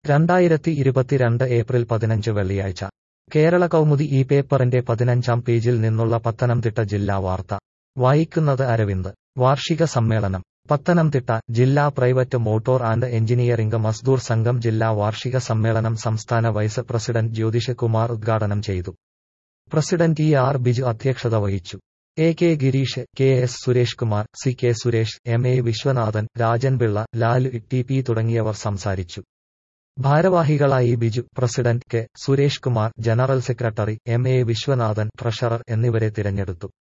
രണ്ടായിരത്തി ഇരുപത്തിരണ്ട് ഏപ്രിൽ പതിനഞ്ച് വെള്ളിയാഴ്ച കേരള കൗമുദി ഈ പേപ്പറിന്റെ പതിനഞ്ചാം പേജിൽ നിന്നുള്ള പത്തനംതിട്ട ജില്ലാ വാർത്ത വായിക്കുന്നത് അരവിന്ദ് വാർഷിക സമ്മേളനം പത്തനംതിട്ട ജില്ലാ private motor and engineering Mazdoor Sangham ജില്ലാ വാർഷിക സമ്മേളനം സംസ്ഥാന വൈസ് പ്രസിഡന്റ് ജ്യോതിഷ് കുമാർ ഉദ്ഘാടനം ചെയ്തു പ്രസിഡന്റ് ഇ ആർ ബിജു അധ്യക്ഷത വഹിച്ചു A K Gireesh K S Suresh Kumar C K Suresh M A Viswanathan Rajan Pillai Lalu T P തുടങ്ങിയവർ സംസാരിച്ചു ഭാരവാഹികളായി Biju president K Suresh Kumar general secretary M A Viswanathan treasurer എന്നിവരെ തിരഞ്ഞെടുത്തു